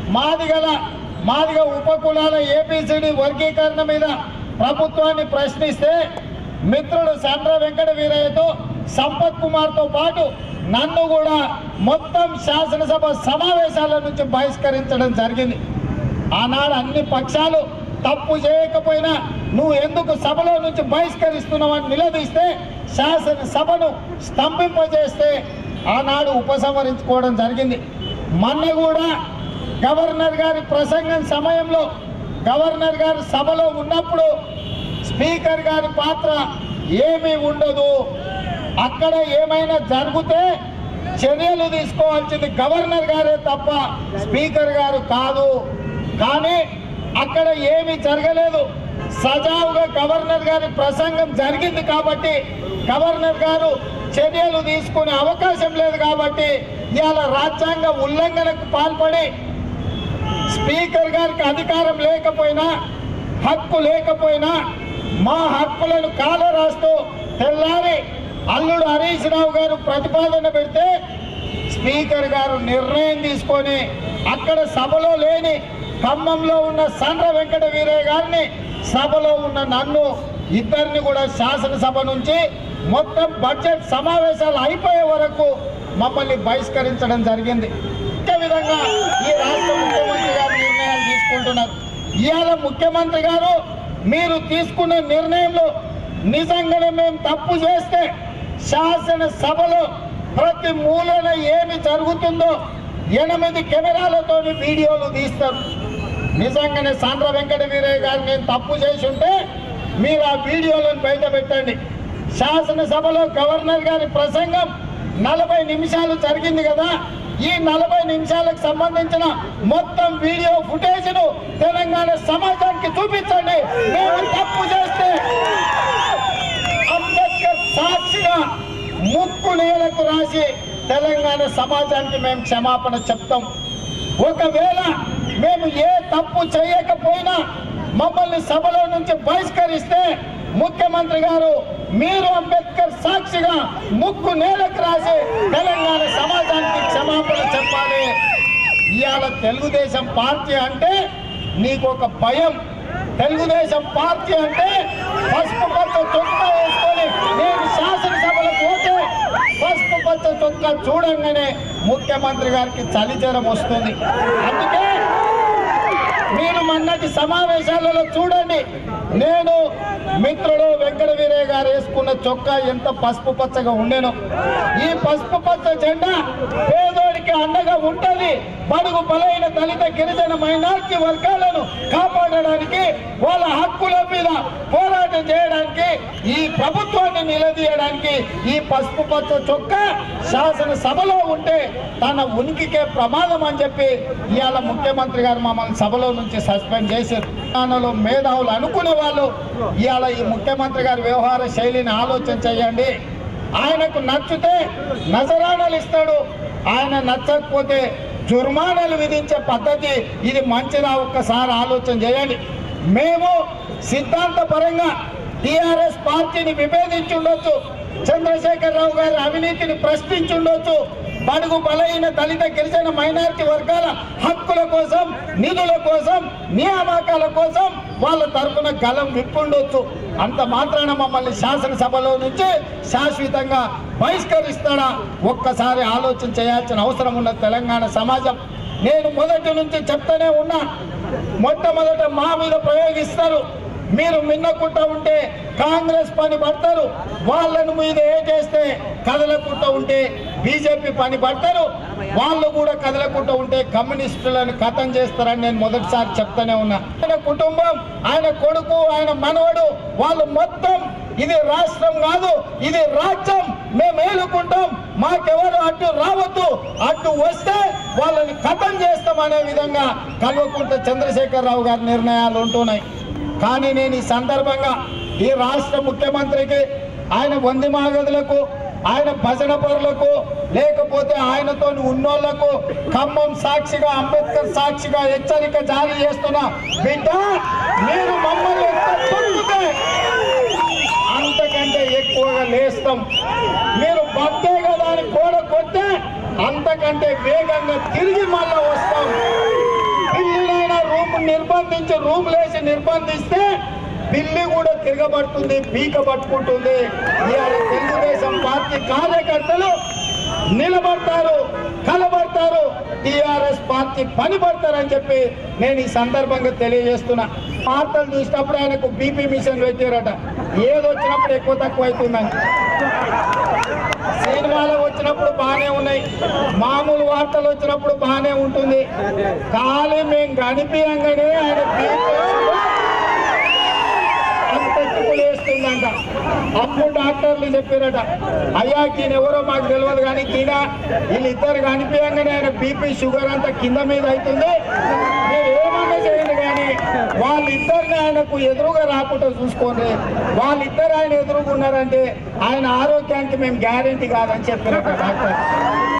మాదిగల మాదిగ ఉపకులాల ఏపీసీడీ వర్గీకరణ మీద ప్రభుత్వాన్ని ప్రశ్నిస్తే మిత్రుడు సండ్ర వెంకట వీరయ్యతో సంపత్ కుమార్తో పాటు నన్ను కూడా మొత్తం శాసనసభ సమావేశాల నుంచి బహిష్కరించడం జరిగింది ఆనాడు అన్ని పక్షాలు తప్పు చేయకపోయినా నువ్వు ఎందుకు సభలో నుంచి బహిష్కరిస్తున్నావని నిలదీస్తే శాసనసభను స్తంభింపజేస్తే ఆనాడు ఉపసంహరించుకోవడం జరిగింది మొన్న కూడా గవర్నర్ గారి ప్రసంగం సమయంలో గవర్నర్ గారు సభలో ఉన్నప్పుడు స్పీకర్ గారి పాత్ర ఏమీ ఉండదు అక్కడ ఏమైనా జరిగితే చర్యలు తీసుకోవాల్సింది గవర్నర్ గారే తప్ప స్పీకర్ గారు కాదు కానీ అక్కడ ఏమీ జరగలేదు సజావుగా గవర్నర్ గారి ప్రసంగం జరిగింది కాబట్టి గవర్నర్ గారు చర్యలు తీసుకునే అవకాశం లేదు కాబట్టి ఇవాళ రాజ్యాంగ ఉల్లంఘనకు పాల్పడి స్పీకర్ గారికి అధికారం లేకపోయినా హక్కు లేకపోయినా మా హక్కులను కాల రాస్తూ తెల్లారి అల్లుడు హరీష్ రావు గారు ప్రతిపాదన పెడితే స్పీకర్ గారు నిర్ణయం తీసుకొని అక్కడ సభలో లేని ఖమ్మంలో ఉన్న సండ్ర వెంకట వీరయ్య గారిని సభలో ఉన్న నన్ను ఇద్దరిని కూడా శాసనసభ నుంచి మొత్తం బడ్జెట్ సమావేశాలు అయిపోయే వరకు మమ్మల్ని బహిష్కరించడం జరిగింది ఇదే విధంగా ఈ రాష్ట్ర ముఖ్యమంత్రి గారు నిర్ణయాలు తీసుకుంటున్నారు ఇవాళ ముఖ్యమంత్రి గారు మీరు తీసుకున్న నిర్ణయంలో నిజంగానే మేము తప్పు చేస్తే శాసనసభలో ప్రతి మూలన ఏమి జరుగుతుందో ఎనిమిది కెమెరాలతో వీడియోలు తీస్తారు నిజంగానే సాంద్ర వెంకట వీరయ్య గారు నేను తప్పు చేసి ఉంటే మీరు ఆ వీడియోలను బయట పెట్టండి శాసనసభలో గవర్నర్ గారి ప్రసంగం నలభై నిమిషాలు జరిగింది కదా ఈ నలభై నిమిషాలకు సంబంధించిన మొత్తం వీడియో ఫుటేజ్ను తెలంగాణ సమాజానికి చూపించండి మేము తప్పు చేస్తే అంబేద్కర్ సాక్షిగా ముక్కు నేలకు రాసి తెలంగాణ సమాజానికి మేము క్షమాపణ చెప్తాం ఒకవేళ మేము ఏ తప్పు చేయకపోయినా మమ్మల్ని సభలో నుంచి బహిష్కరిస్తే ముఖ్యమంత్రి గారు మీరు అంబేద్కర్ సాక్షిగా ముక్కు నేలకు రాసి తెలంగాణ సమాజానికి క్షమాపణ చెప్పాలి ఇవాళ తెలుగుదేశం పార్టీ అంటే నీకు ఒక భయం తెలుగుదేశం పార్టీ అంటే పసుపు పచ్చ చొక్కా వేసుకొని నేను శాసనసభలో పోతే పసుపు పచ్చ చొక్కా చూడంగానే ముఖ్యమంత్రి గారికి చలిజ్వరం వస్తుంది అందుకే మీరు మొన్నటి సమావేశాలలో చూడండి నేను మిత్రుడు వెంకట వీరయ్య గారు వేసుకున్న చొక్కా ఎంత పసుపు పచ్చగా ఉండేనో ఈ పసుపు పచ్చ జెండా పేదోడికి అండగా ఉంటది బడుగు బలైన దళిత గిరిజన మైనార్టీ వర్గాలను కాపాడడానికి వాళ్ళ హక్కుల మీద పోరాటం చేయడానికి ఈ ప్రభుత్వాన్ని నిలదీయడానికి ఈ పసుపు పచ్చ చొక్కా శాసనసభలో ఉంటే తన ఉనికికే ప్రమాదం అని చెప్పి ఇవాళ ముఖ్యమంత్రి గారు మమ్మల్ని సభలో నుంచి సస్పెండ్ చేశారు తెలంగాణలో మేధావులు అనుకునే వాళ్ళు ఇవాళ ఈ ముఖ్యమంత్రి గారి వ్యవహార శైలిని ఆలోచన చేయండి ఆయనకు నచ్చితే నజరాణాలు ఇస్తాడు ఆయన నచ్చకపోతే జుర్మానాలు విధించే పద్ధతి ఇది మంచిదా ఒక్కసారి ఆలోచన చేయండి మేము సిద్ధాంతపరంగా టిఆర్ఎస్ పార్టీని విభేదించి ఉండొచ్చు చంద్రశేఖర్ రావు గారి అవినీతిని ప్రశ్నించి ఉండొచ్చు బడుగు బలైన దళిత గిరిజన మైనారిటీ వర్గాల హక్కుల కోసం నిధుల కోసం నియామకాల కోసం వాళ్ళ తరపున గలం విప్పుండొచ్చు అంత మాత్రాన మమ్మల్ని శాసనసభలో నుంచి శాశ్వతంగా బహిష్కరిస్తాడా ఒక్కసారి ఆలోచన చేయాల్సిన అవసరం ఉన్న తెలంగాణ సమాజం నేను మొదటి నుంచి చెప్తానే ఉన్నా మొట్టమొదట మా మీద ప్రయోగిస్తారు మీరు మిన్నకుంటా ఉంటే కాంగ్రెస్ పని పడతారు వాళ్ళను మీద ఏ చేస్తే కదలకుంటా ఉంటే బీజేపీ పని పడతారు వాళ్ళు కూడా కదలకుంటా ఉంటే కమ్యూనిస్టులను ఖతం చేస్తారని నేను మొదటిసారి చెప్తానే ఉన్నా ఆయన కుటుంబం ఆయన కొడుకు ఆయన మనవడు వాళ్ళు మొత్తం ఇది రాష్ట్రం కాదు ఇది రాజ్యం మేము ఏలుకుంటాం మాకెవరు అడ్డు రావద్దు అడ్డు వస్తే వాళ్ళని ఖతం చేస్తాం అనే విధంగా కల్వకుంట్ల చంద్రశేఖర్ రావు గారి నిర్ణయాలు ఉంటున్నాయి కానీ నేను ఈ సందర్భంగా ఈ రాష్ట్ర ముఖ్యమంత్రికి ఆయన వంది మాగదులకు ఆయన భజన పరులకు లేకపోతే ఆయనతో ఉన్నోళ్లకు ఖమ్మం సాక్షిగా అంబేద్కర్ సాక్షిగా హెచ్చరిక జారీ చేస్తున్న బిడ్డ మీరు మమ్మల్ని ఎంత తొక్కితే అంతకంటే ఎక్కువగా లేస్తాం మీరు బద్దే కదా అని కూడా కొట్టే అంతకంటే వేగంగా తిరిగి మళ్ళా వస్తాం నిర్బంధించి రూమ్లేసి నిర్బంధిస్తే పిల్లి కూడా తిరగబడుతుంది పీక పట్టుకుంటుంది ఇవాళ తెలుగుదేశం పార్టీ కార్యకర్తలు నిలబడతారు కలబడతారు టిఆర్ఎస్ పార్టీ పని పడతారని చెప్పి నేను ఈ సందర్భంగా తెలియజేస్తున్నా వార్తలు చూసినప్పుడు ఆయనకు బీపీ మిషన్ పెట్టారట ఏది వచ్చినప్పుడు ఎక్కువ తక్కువ అవుతుందని సినిమాలు వచ్చినప్పుడు బాగానే ఉన్నాయి మామూలు వార్తలు వచ్చినప్పుడు బాగానే ఉంటుంది ఖాళీ మేము కనిపించగానే ఆయన బీపీ వేస్తుందంట అప్పుడు డాక్టర్లు చెప్పారట అయ్యా ఈయన ఎవరో మాకు తెలియదు కానీ ఈయన వీళ్ళిద్దరు కనిపించగానే ఆయన బీపీ షుగర్ అంతా కింద మీద అవుతుంది మీరు ఏమన్నా చేయండి కానీ వాళ్ళిద్దరిని ఆయనకు ఎదురుగా రాకుండా చూసుకోండి వాళ్ళిద్దరు ఆయన ఎదురుగా ఉన్నారంటే ఆయన ఆరోగ్యానికి మేము గ్యారెంటీ కాదని చెప్పారట డాక్టర్